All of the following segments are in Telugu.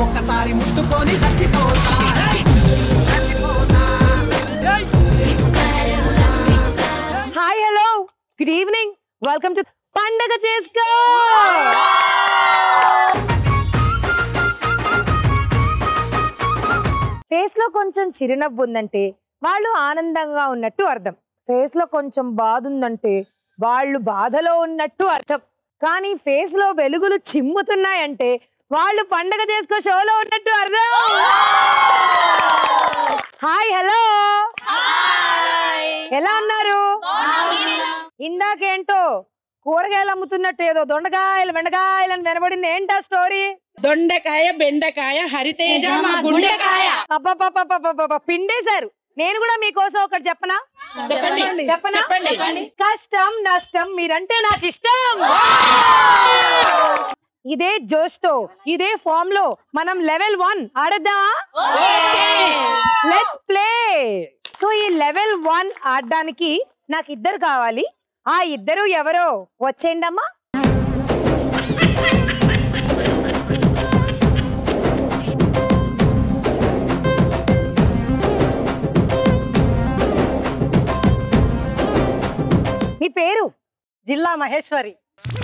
ఒక్కసారి ముట్టుకొని చచ్చిపోతా చచ్చిపోతా ఏయ్! Hi hello good evening welcome to పండగ చేసుకో ఫేస్ లో కొంచెం చిరునవ్వు ఉందంటే వాళ్ళు ఆనందంగా ఉన్నట్టు అర్థం ఫేస్ లో కొంచెం బాధ ఉందంటే వాళ్ళు బాధలో ఉన్నట్టు అర్థం కానీ ఫేస్ లో వెలుగులు చిమ్ముతున్నాయంటే వాళ్ళు పండగ చేసుకో షోలో ఉన్నట్టు అర్థం హాయ్ హలో ఎలా ఉన్నారు ఇందాకేంటో కూరగాయలు అమ్ముతున్నట్టు ఏదో దొండకాయలు బెండకాయలు అని వినబడింది ఏంటా స్టోరీ దొండకాయ బెండకాయ హరితేజ మా గుండెకాయ అబ్బబ్బబ్బబ్బబ్బబ్బ, పిండేశారు నేను కూడా మీకోసం ఒకటి చెప్పనా చెప్పండి చెప్పనా చెప్పండి కష్టం నష్టం మీరంటే నాకు ఇష్టం ఇదే జోష్ తో ఇదే ఫామ్ లో మనం లెవెల్ వన్ ఆడేద్దామా లెట్స్ ప్లే సో ఈ లెవెల్ వన్ ఆడడానికి నాకు ఇద్దరు కావాలి ఆ ఇద్దరు ఎవరో వచ్చేయండి అమ్మా మీ పేరు జిల్లా మహేశ్వరి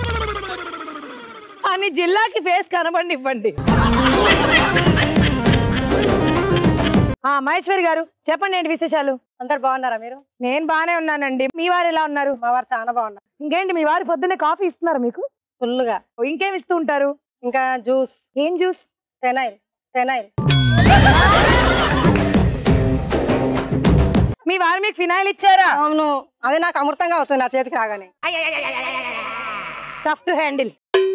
అని జిల్లాకి ఫేస్ కనబండి ఇవ్వండి ఆ మహేశ్వరి గారు చెప్పండి ఏంటి విశేషాలు అందరు బాగున్నారా మీరు నేను బానే ఉన్నానండి మీ వారు ఎలా ఉన్నారు మా వారు చాలా బాగున్నారు ఇంకేంటి మీ వారు పొద్దున్నే కాఫీ ఇస్తున్నారు మీకు ఫుల్గా ఇంకేం ఇస్తూ ఉంటారు ఇంకా జ్యూస్ ఏం జ్యూస్ ఫెనైల్ ఫెనైల్ మీ వారు మీకు ఫినాయిల్ ఇచ్చారా అవును అది నాకు అమృతంగా వస్తుంది నా చేతికి రాగానే టఫ్ టు హ్యాండిల్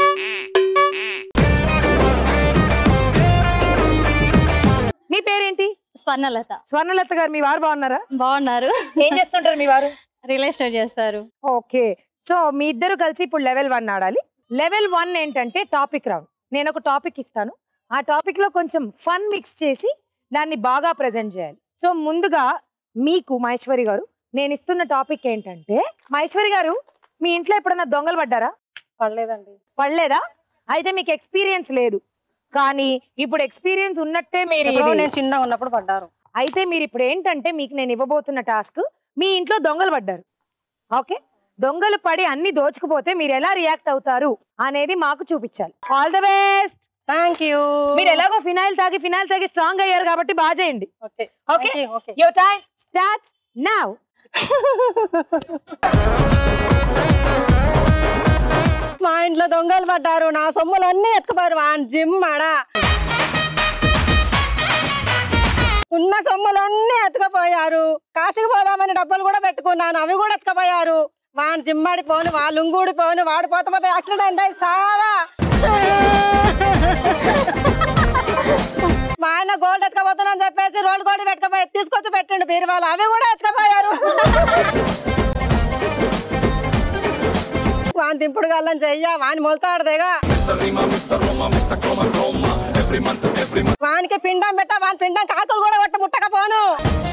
మీ పేరేంటి స్వర్ణలత స్వర్ణలత గారు మీ వారు బాగున్నారా బాగున్నారు ఏం చేస్తుంటారు మీ వారు రియల్ ఎస్టేట్ చేస్తారు ఓకే సో మీ ఇద్దరు కలిసి ఇప్పుడు లెవెల్ వన్ ఆడాలి లెవెల్ వన్ ఏంటంటే టాపిక్ రౌండ్ నేను ఒక టాపిక్ ఇస్తాను ఆ టాపిక్ లో కొంచెం ఫన్ మిక్స్ చేసి దాన్ని బాగా ప్రజెంట్ చేయాలి సో ముందుగా మీకు మహేశ్వరి గారు నేను ఇస్తున్న టాపిక్ ఏంటంటే మహేశ్వరి గారు మీ ఇంట్లో ఎప్పుడన్నా దొంగలు పడ్డారా పడలేదండి పడలేదా అయితే మీకు ఎక్స్పీరియన్స్ లేదు కానీ ఇప్పుడు ఎక్స్పీరియన్స్ ఉన్నట్టే మీరు ఎప్పుడో ఇది- నేను చిన్నగా ఉన్నప్పుడు పడ్డారు అయితే మీరు ఇప్పుడు ఏంటంటే మీకు నేను ఇవ్వబోతున్న టాస్క్ మీ ఇంట్లో దొంగలు పడ్డారు ఓకే దొంగలు పడి అన్ని దోచుకుపోతే మీరు ఎలా రియాక్ట్ అవుతారు అనేది మాకు చూపించాలి all the best thank you మీరు ఎలాగో ఫినాయిల్ తాగి ఫినాయిల్ తాగి స్ట్రాంగ్ అయ్యారు కాబట్టి బాగా చేయండి okay okay Thank you, okay. Your time starts now మా ఇంట్లో దొంగలు పడ్డారు నా సొమ్ములన్నీ ఎత్తుకుపోయారు మా జిమ్ ఆడా ఉన్న సొమ్ములన్నీ ఎత్తుకుపోయారు కాశీకి పోదామని డబ్బులు కూడా పెట్టుకున్నాను అవి కూడా ఎత్తుకుపోయారు వాని జిమ్మాడి పోను వా లుంగూడి పోను వాడు పోతే పోతే యాక్సిడెంట్ అయింది సావా మా ఆయన గోల్డ్ ఎత్తుకపోతున్నా చెప్పేసి రోడ్డు గోల్డ్ పెట్టుకపోయి తీసుకొచ్చి పెట్టండి బీరువాలు అవి కూడా ఎత్తుకుపోయారు వాని దింపుడు గల్లం చెయ్య వాని మొలతాడదేగా వానికి పిండం పెట్ట వాని పిండం కాకులు కూడా కొట్ట ముట్టకపోను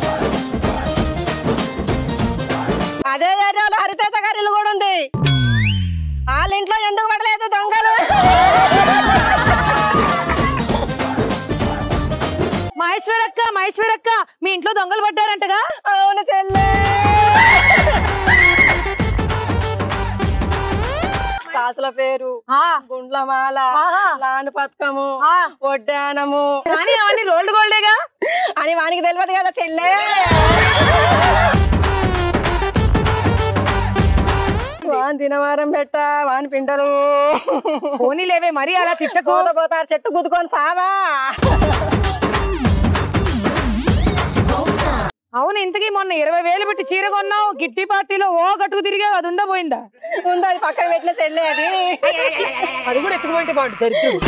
అదే ఏరియాలో హరితేజ గారి ఇల్లు కూడా ఉంది వాళ్ళ ఇంట్లో ఎందుకు పడలేదు దొంగలు మహేశ్వరక్క మహేశ్వరక్క మీ ఇంట్లో దొంగలు పడ్డారంటగా అవును చెల్లె కాసుల పేరు ఆ, గుండ్లమాల ఆహా. లాను పథకము ఆ. వడ్డానము కానీ అవన్నీ రోల్డ్ గోల్డేగా అని వానికి తెలియదు కదా చెల్లె వాని తినవారం పెట్ట వాని పిండలు పోనీలేవే మరీ అలా తిట్టకు పోత పోతారు చెట్టు గుద్దుకొని సావా అవును ఇంతకీ మొన్న ఇరవై వేలు పెట్టి చీర కొన్నావు గిట్టి పార్టీలో ఓ గట్టుకు తిరిగావు అది ఉందా పోయిందా ఉంది అది పక్కన పెట్టిన చెల్లె అది అది కూడా ఎత్తుకుపోయింటే బాగుంటుంది దరిద్రుడు.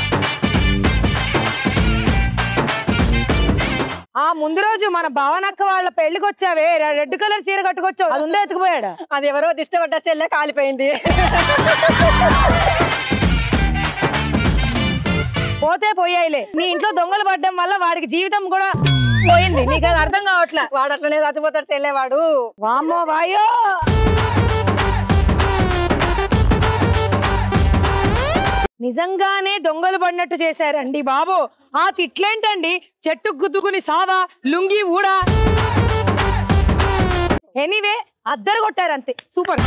ఆ ముందు రోజు మన భావనక్క వాళ్ళ పెళ్లికి వచ్చావే రె- రెడ్ కలర్ చీర కట్టుకొచ్చావు అది ఉందా ఎత్తుకుపోయాడా అది ఎవరో దిష్టి పడ్డ చెల్లె కాలిపోయింది పోతే పోయాయిలే నీ ఇంట్లో దొంగలు పడ్డం వల్ల వాడికి జీవితం కూడా పోయింది నీకు అది అర్థం కావట్లే వాడు అట్లనే చచ్చిపోతాడు చెల్లెవాడు వామ్మో వాయో నిజంగానే దొంగలు పడినట్టు చేశారండి బాబు ఆ తిట్లేంటండి చెట్టు గుద్దుకుని సావా లుంగి ఊడా ఎనీవే అద్దరు కొట్టారు అంతే సూపర్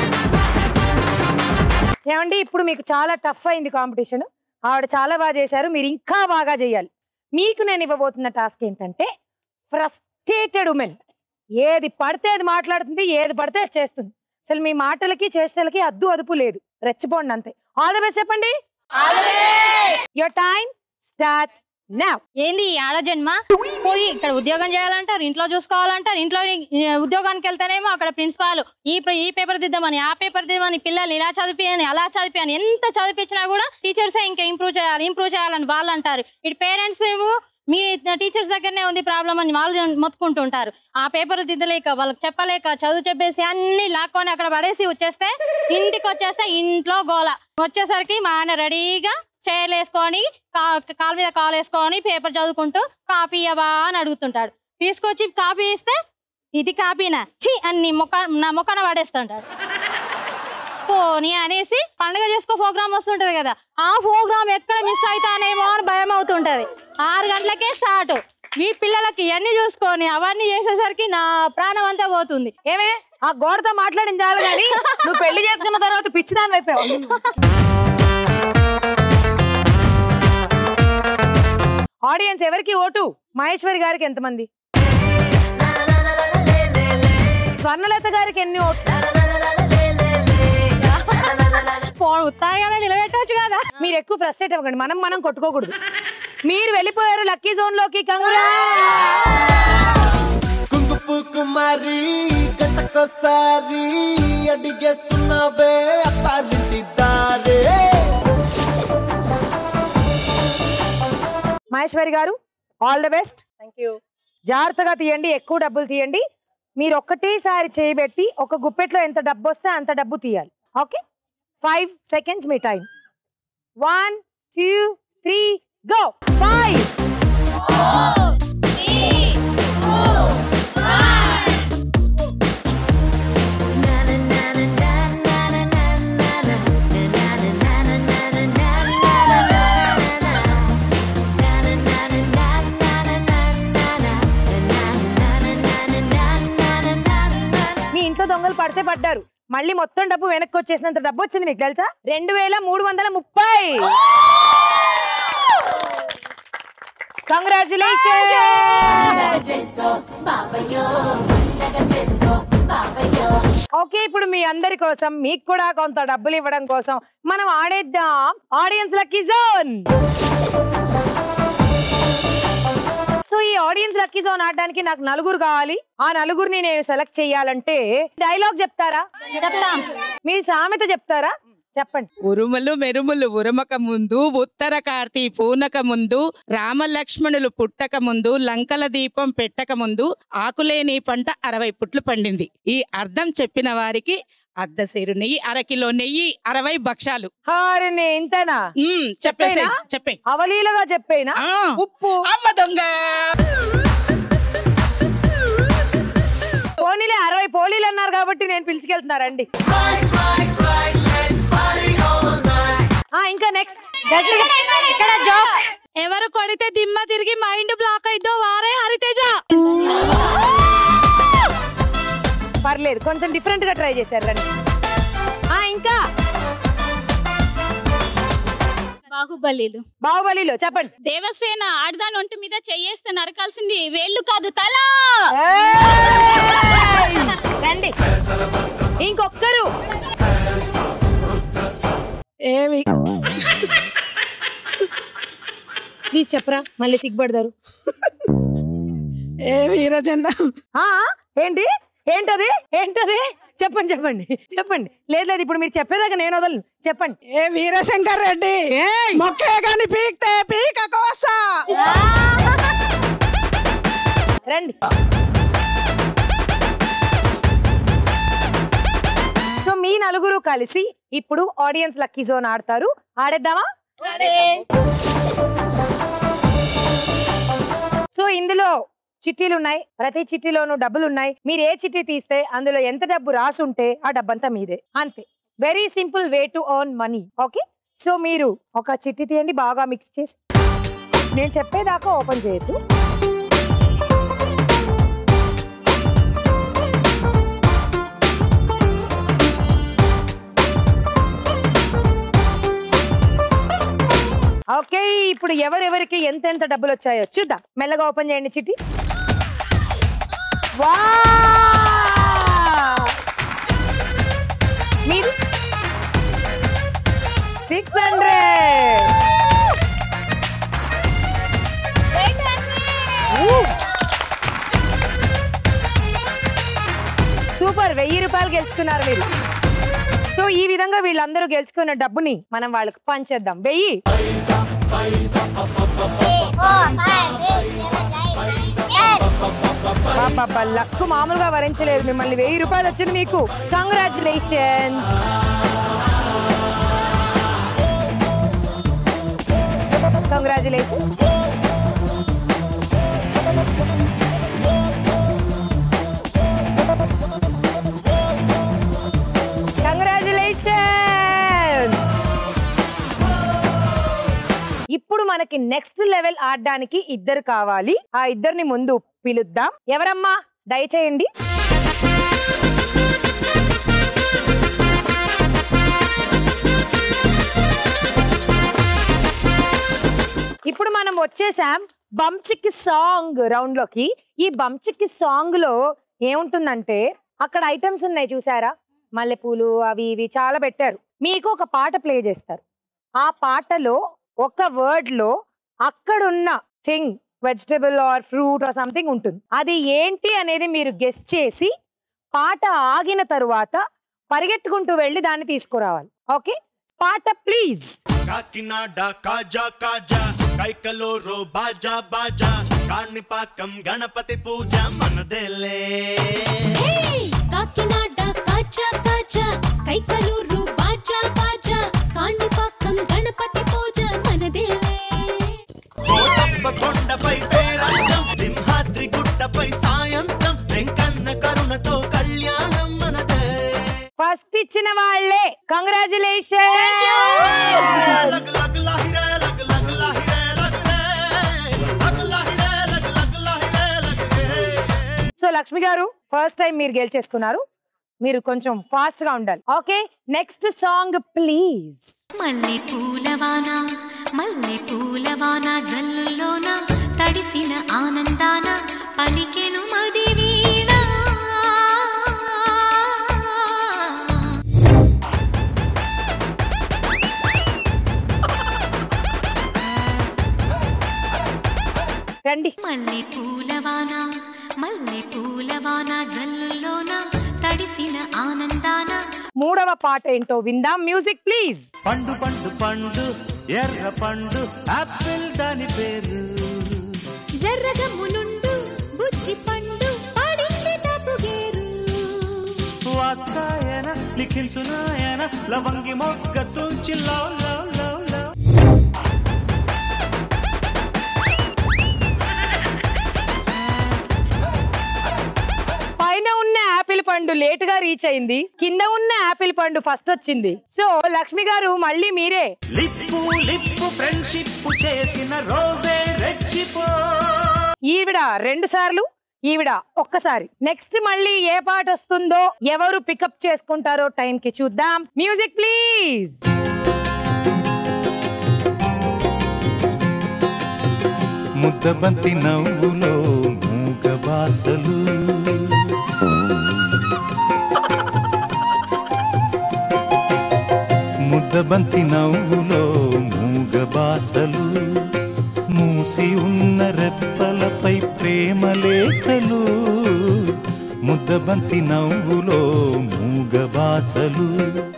ఏమండి ఇప్పుడు మీకు చాలా టఫ్ అయింది కాంపిటీషన్ ఆవిడ చాలా బాగా చేశారు మీరు ఇంకా బాగా చేయాలి మీకు నేను ఇవ్వబోతున్న టాస్క్ ఏంటంటే ఫ్రస్ట్రేటెడ్ ఉమెన్ ఏది పడితే అది మాట్లాడుతుంది ఏది పడితే అది చేస్తుంది అసలు మీ మాటలకి చేష్టలకి అద్దు అదుపు లేదు రెచ్చిపోండి అంతే ఆల్ ద బెస్ట్ చెప్పండి యువర్ టైం స్టార్ట్స్ నౌ ఏంది ఈ ఆడ జన్మ పోయి ఇక్కడ ఉద్యోగం చేయాలంటారు ఇంట్లో చూసుకోవాలంటారు ఇంట్లో ఈ ఉద్యోగానికి వెళ్తేనేమో అక్కడ ప్రిన్సిపాల్ ఈ ప్ర- ఈ పేపర్ దిద్దామని ఆ పేపర్ దిద్దామని పిల్లల్ని ఇలా చదివియని అలా చదివియని ఎంత చదివించినా కూడా టీచర్సే ఇంకా ఇంప్రూవ్ చేయాలి ఇంప్రూవ్ చేయాలని వాళ్ళు అంటారు ఇటు పేరెంట్స్ ఏమో మీ టీచర్స్ దగ్గరనే ఉంది ప్రాబ్లం అని వాళ్ళు మొత్తుకుంటుంటారు ఆ పేపర్ దిద్దలేక వాళ్ళకి చెప్పలేక చదువు చెప్పేసి అన్ని లాక్కొని అక్కడ పడేసి వచ్చేస్తే ఇంటికి వచ్చేస్తే ఇంట్లో గోల వచ్చేసరికి మా ఆయన రెడీగా చైర్లు వేసుకొని కా- కాలు మీద కాలు వేసుకొని పేపర్ చదువుకుంటూ కాపీ ఇవ్వవా అని అడుగుతుంటాడు తీసుకొచ్చి కాపీ ఇస్తే ఇది కాపీనా చి అని మొక్క నా మొక్కన పడేస్తుంటాడు పోనీ అనేసి పండుగ చేసుకో ప్రోగ్రామ్ వస్తుంటది కదా ఆ ప్రోగ్రామ్ ఎక్కడ మిస్ అవుతానేమో అని భయం అవుతుంటది ఆరు గంటలకే స్టార్ట్ మీ పిల్లలకి ఇవన్నీ చూసుకొని అవన్నీ చేసేసరికి నా ప్రాణం అంతా పోతుంది ఏమే ఆ గోడతో మాట్లాడింది చాలు కానీ నువ్వు పెళ్లి చేసుకున్న తర్వాత పిచ్చిదాని అయిపోయావు ఆడియన్స్ ఎవరికి ఓటు మహేశ్వరి గారికి ఎంతమంది స్వర్ణలత గారికి ఎన్ని ఓట్లు ఫోన్ ఉత్తాగానే నిలబెట్టవచ్చు కదా మీరు ఎక్కువ ఫ్రస్ట్రేట్ అవ్వకండి మనం మనం కొట్టుకోకూడదు మీరు వెళ్ళిపోయారు లక్కీ జోన్ లోకి కంగురా కుంకుపు కుమారి గంటకోసారి అడిగేస్తున్నావే అత్తారింటి దారే మహేశ్వరి గారు all the best thank you జాగ్రత్తగా తీయండి ఎక్కువ డబ్బులు తీయండి మీరు ఒక్కటేసారి చేయబెట్టి ఒక గుప్పెట్లో ఎంత డబ్బు వస్తే అంత డబ్బు తీయాలి ఓకే ఫైవ్ సెకండ్స్ మీ time one two three go five మీ ఇంట్లో దొంగలు పడితే పడ్డారు మళ్ళీ మొత్తం డబ్బు వెనక్కి వచ్చేసినంత డబ్బు వచ్చింది మీకు తెలుసా రెండు వేల మూడు వందల ముప్పై ఓకే ఇప్పుడు మీ అందరి కోసం మీకు కూడా కొంత డబ్బులు ఇవ్వడం కోసం మనం ఆడేద్దాం ఆడియన్స్ లక్కీ జోన్ సో ఈ ఆడియన్స్ లక్కీ జోన్ ఆడడానికి నాకు నలుగురు కావాలి ఆ నలుగురిని నేను సెలెక్ట్ చేయాలంటే డైలాగ్ చెప్తారా చెప్తాం మీ సామెత చెప్తారా చెప్పండి ఉరుములు మెరుములు ఉరమక ముందు ఉత్తర కార్తీ పూనక ముందు రామ లక్ష్మణులు పుట్టక ముందు లంకల దీపం పెట్టక ముందు ఆకులేని పంట అరవై పుట్లు పండింది ఈ అర్థం చెప్పిన వారికి అర్ధసేరు నెయ్యి అరకిలో నెయ్యి అరవై భక్షాలు హారిని ఇంతనా ఉమ్, చెప్పేసేయ్, చెప్పేనా? చెప్పేయ్ అవలీలగా చెప్పేనా ఆ, ఉప్పు అమ్మ దొంగ పోనీలే అరవై పోలీలు అన్నారు కాబట్టి నేను పిలిచుకెళ్తున్నారండి ఆ ఇంకా నెక్స్ట్ ఇక్కడ జోక్ ఎవరు కొడితే దిమ్మ తిరిగి మైండ్ బ్లాక్ అయిద్దో వారే హరితేజ పర్లేదు కొంచెం డిఫరెంట్ గా ట్రై చేశారు రండి ఆ ఇంకా బాహుబలిలు బాహుబలిలో చెప్పండి దేవసేన ఆడదాని ఒంటి మీద చెయ్యేస్తే నరకాల్సింది వేళ్ళు కాదు తల ఏయ్! రండి ఇంకొక్కరు ఏమి ప్లీజ్ చెప్పరా మళ్ళీ సిగ్గుపడతారు ఏ వీరజెండా ఆ, ఏంటి ఏంటది ఏంటది చెప్పండి చెప్పండి చెప్పండి లేదు లేదు ఇప్పుడు మీరు చెప్పేదాకా నేను వదలను చెప్పండి ఏ వీరశంకర్ రెడ్డి మొక్కే గాని పీక్తే పీక కోసా రండి సో మీ నలుగురు కలిసి ఇప్పుడు ఆడియన్స్ లక్కీ జోన్ ఆడతారు ఆడేద్దామా సో ఇందులో చిట్టీలు ఉన్నాయి ప్రతి చిట్టీలోనూ డబ్బులు ఉన్నాయి మీరు ఏ చిట్టి తీస్తే అందులో ఎంత డబ్బు రాసుంటే ఆ డబ్బంతా మీదే అంతే very simple way to earn money okay so మీరు ఒక చిట్టి తీయండి బాగా మిక్స్ చేసి నేను చెప్పేదాకా ఓపెన్ చేయొద్దు ఓకే ఇప్పుడు ఎవరెవరికి ఎంతెంత డబ్బులు వచ్చాయో చూద్దాం మెల్లగా ఓపెన్ చేయండి చిట్టి వా మీరు సిక్స్ హండ్రెడ్ సూపర్ వెయ్యి రూపాయలు గెలుచుకున్నారు మీరు సో ఈ విధంగా వీళ్ళందరూ గెలుచుకున్న డబ్బుని మనం వాళ్ళకి పంచేద్దాం వెయ్యి బాబా లక్కు మామూలుగా వరించలేదు మిమ్మల్ని వెయ్యి రూపాయలు వచ్చింది మీకు కంగ్రాచులేషన్ కంగ్రాచులేషన్ కంగ్రాచులేషన్ ఇప్పుడు మనకి నెక్స్ట్ లెవెల్ ఆడడానికి ఇద్దరు కావాలి ఆ ఇద్దరిని ముందు పిలుద్దాం ఎవరమ్మా దయచేయండి ఇప్పుడు మనం వచ్చేసాం బంచిక్కి సాంగ్ రౌండ్ లోకి ఈ బంచిక్కి సాంగ్ లో ఏముంటుందంటే అక్కడ ఐటమ్స్ ఉన్నాయి చూసారా మల్లెపూలు అవి ఇవి చాలా పెట్టారు మీకు ఒక పాట ప్లే చేస్తారు ఆ పాటలో ఒక వర్డ్ లో అక్కడున్న thing vegetable or fruit or something ఉంటుంది అది ఏంటి అనేది మీరు గెస్ చేసి పాట ఆగిన తరువాత పరిగెట్టుకుంటూ వెళ్ళి దాన్ని తీసుకురావాలి ఓకే పాట ప్లీజ్ కాకినాడ కాజా కాజా కైకలూరు బాజా బాజా కాణిపాకం గణపతి పూజ మనదేలే కాకినాడ కాచా కాచా కైకలూరు బాజా బాజా కాణిపాకం గణపతి పూజ మనదేలే కోటప్ప కొండపై పేరంటం సింహాద్రి గుట్టపై సాయంత్రం వెంకన్న కరుణతో కళ్యాణం మనదే ఫస్ట్ ఇచ్చిన వాళ్ళే కంగ్రాచులేషన్ లగ్ లగ్ లాహిరే లగ్ లగ్ లాహిరే లగ్ రే లగ్ లాహిరే లగ్ లగ్ లాహిరే లగ్ రే సో లక్ష్మి గారు ఫస్ట్ టైం మీరు గెలిచేసుకున్నారు మీరు కొంచెం ఫాస్ట్ గా ఉండాలి ఓకే నెక్స్ట్ సాంగ్ ప్లీజ్ మల్లె పూలవాన మల్లె పూలవాన జల్లుల్లోన తడిసిన ఆనందాన పలికెను మది వీణ రండి మల్లె పూలవాన మల్లె పూలవాన జల్లుల్లోన తడిసిన ఆనందాన మూడవ పాట ఏంటో విందాం మ్యూజిక్ ప్లీజ్ పండు పండు పండు ఎర్ర పండు ఆపిల్ దాని పేరు జర్రగమ్మునుండు బుద్ధి పండు పడింది తప్పుగేరు వాత్సాయన లిఖించునాయన లవంగి మొగ్గ తూచి లవ్ లవ్ లవ్ లవ్ పైన ఉన్న యాపిల్ పండు లేట్ గా రీచ్ అయింది కింద ఉన్న యాపిల్ పండు ఫస్ట్ వచ్చింది సో లక్ష్మి గారు మళ్ళీ మీరే లిప్పు లిప్పు ఫ్రెండ్షిప్ చేసిన రోజే రెచ్చిపో ఈవిడ రెండు సార్లు ఈవిడ ఒక్కసారి నెక్స్ట్ మళ్ళీ ఏ పాట వస్తుందో ఎవరు పికప్ చేసుకుంటారో టైం కి చూద్దాం మ్యూజిక్ ప్లీజ్ ముద్దబంతి నవ్వులో మూగ బాసలు ముద్ద ముద్దబంతి నవ్వులో మూగ బాసలు మూసి ఉన్న రెప్పలపై ప్రేమ లేఖలు ముద్దబంతి నవ్వులో మూగ బాసలు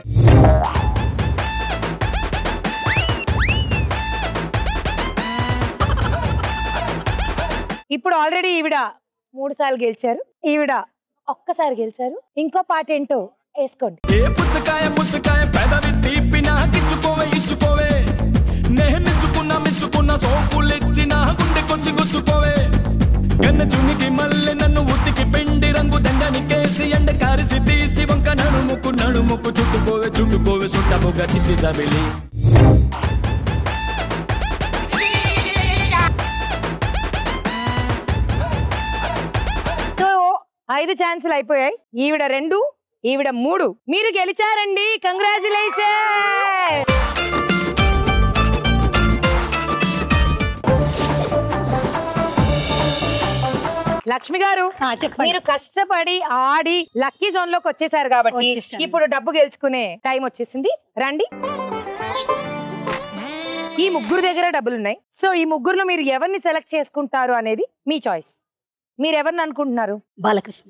ఇప్పుడు ఆల్రెడీ ఈవిడ మూడు సార్లు గెలిచారు ఈవిడ ఒక్కసారి గెలిచారు ఇంకో పాట ఏంటో వేసుకోండి ఏ పుచ్చకాయ పుచ్చకాయ పెదవి తీపినా గిచ్చుకోవే ఇచ్చుకోవే నేను మెచ్చుకున్నా మెచ్చుకున్న సోపులిచ్చిన గుండె కొంచెం గుచ్చుకోవే కన్న చునికి మల్లె నన్ను ఉతికి పిండి రంగు దండని కేసి ఎండ కారిసి తీసి వంక నడుముకు నడుముకు చుట్టుకోవే చుట్టుకోవే సుట్టముగా చిట్టి సబిలి సో ఐదు ఛాన్సులు అయిపోయాయి ఈవిడ రెండు ఈవిడ మూడు మీరు గెలిచారండి కంగ్రాచులేషన్ లక్ష్మి గారు మీరు కష్టపడి ఆడి లక్కీ జోన్ లోకి వచ్చేసారు కాబట్టి వచ్చేసాను. ఇప్పుడు డబ్బు గెలుచుకునే టైం వచ్చేసింది రండి ఈ ముగ్గురు దగ్గర డబ్బులు ఉన్నాయి సో ఈ ముగ్గురులో మీరు ఎవరిని సెలెక్ట్ చేసుకుంటారు అనేది మీ చాయిస్ మీరు ఎవరిని అనుకుంటున్నారు బాలకృష్ణ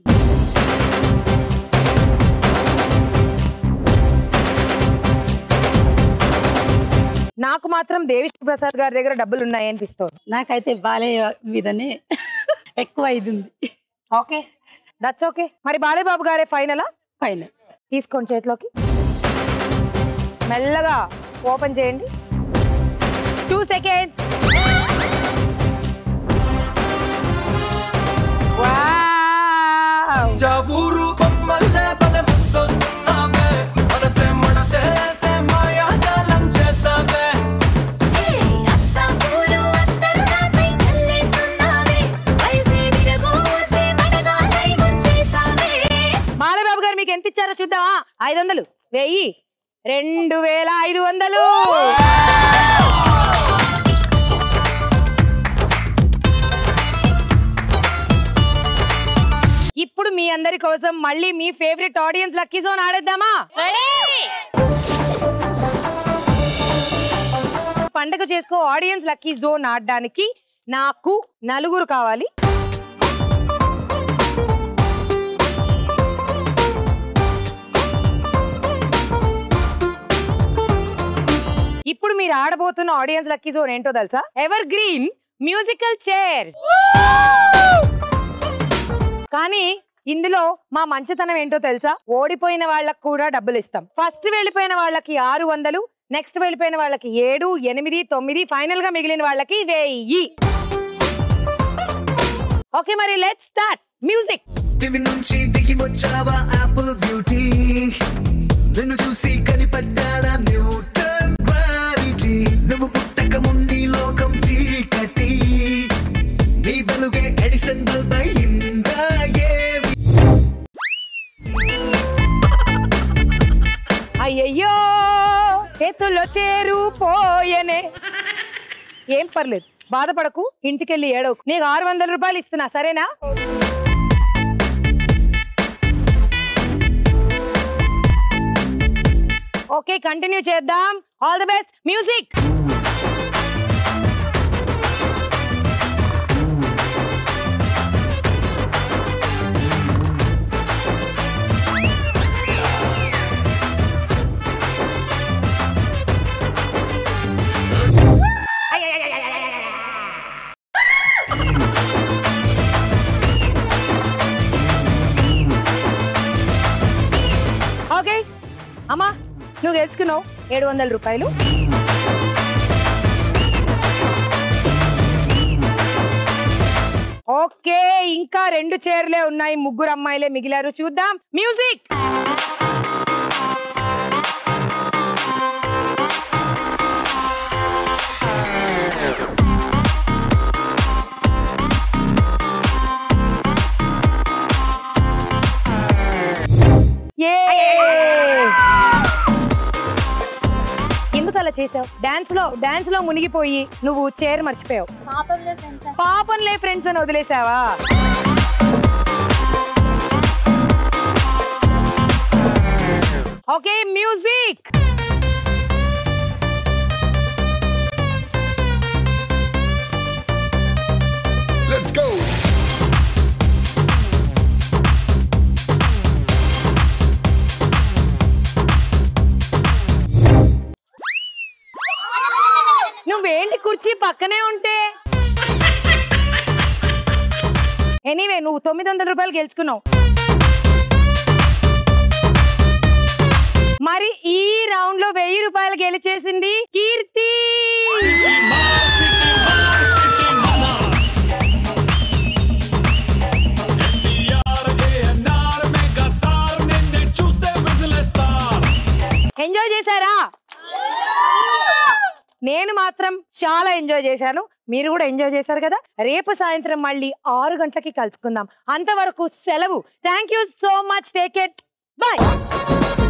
నాకు మాత్రం దేవిశ్రీ ప్రసాద్ గారి దగ్గర డబ్బులు ఉన్నాయి అనిపిస్తుంది నాకైతే బాలయ్య మీదనే ఎక్కువ ఇది ఉంది ఓకే దట్స్ ఓకే మరి బాలేబాబు గారే ఫైనలా ఫైనల్ తీసుకోండి చేతిలోకి మెల్లగా ఓపెన్ చేయండి టూ సెకండ్స్ ఊరు బొమ్మల్లే పద ముద్దొస్తున్నావే మనసే మడతేసే మాయాజాలం చేసావే బాలబాబు గారు మీకు ఎంత ఇచ్చారో చూద్దామా ఐదు వందలు వెయ్యి రెండు వేల ఐదు వందలు ఇప్పుడు మీ అందరి కోసం మళ్ళీ మీ ఫేవరెట్ ఆడియన్స్ లక్కీ జోన్ ఆడేద్దామా పండగ చేసుకో ఆడియన్స్ లక్కీ జోన్ ఆడడానికి నాకు నలుగురు కావాలి ఇప్పుడు మీరు ఆడబోతున్న ఆడియన్స్ లక్కీ జోన్ ఏంటో తెలుసా ఎవర్ గ్రీన్ మ్యూజికల్ చైర్ కానీ ఇందులో మా మంచితనం ఏంటో తెలుసా ఓడిపోయిన వాళ్ళకి కూడా డబ్బులు ఇస్తాం ఫస్ట్ వెళ్ళిపోయిన వాళ్ళకి ఆరు వందలు నెక్స్ట్ వెళ్ళిపోయిన వాళ్ళకి ఏడు ఎనిమిది తొమ్మిది ఫైనల్ గా మిగిలిన వాళ్ళకి వెయ్యి ఓకే మరి లెట్ స్టార్ట్ మ్యూజిక్ దివి నుంచి దిగి వచ్చావా యాపిల్ బ్యూటీ నిన్ను చూసి కనిపడ్డాడా న్యూటన్ గ్రావిటీ నువ్వు పుట్టక ముందు లోకం చీకటి నీ వెలుగే ఎడిసన్ బల్బ్ అయిందా ఏవి అయ్యయ్యో చేతుల్లో చేరు పోయనే ఏం పర్లేదు బాధపడకు ఇంటికెళ్ళి ఏడవకు నీకు ఆరు వందల రూపాయలు ఇస్తున్నా సరేనా ఓకే కంటిన్యూ చేద్దాం all the best music okay అమ్మా నువ్వు గెలుచుకున్నావు ఏడు వందల రూపాయలు ఓకే ఇంకా రెండు చైర్లే ఉన్నాయి ముగ్గురు అమ్మాయిలే మిగిలారు చూద్దాం మ్యూజిక్ ఎందుకు అలా చేసావు డాన్స్ లో డాన్స్ లో మునిగిపోయి నువ్వు చైర్ మర్చిపోయావు పాపంలే ఫ్రెండ్స్ అని వదిలేసావా ఓకే మ్యూజిక్ బానే ఉంటే ఎనీవే నువ్వు తొమ్మిది వందల రూపాయలు గెలుచుకున్నావు మరి ఈ రౌండ్ లో వెయ్యి రూపాయలు గెలిచేసింది కీర్తి ఎంజాయ్ చేశారా నేను మాత్రం చాలా ఎంజాయ్ చేశాను మీరు కూడా ఎంజాయ్ చేశారు కదా రేపు సాయంత్రం మళ్ళీ ఆరు గంటలకి కలుసుకుందాం అంతవరకు సెలవు thank you so much take it bye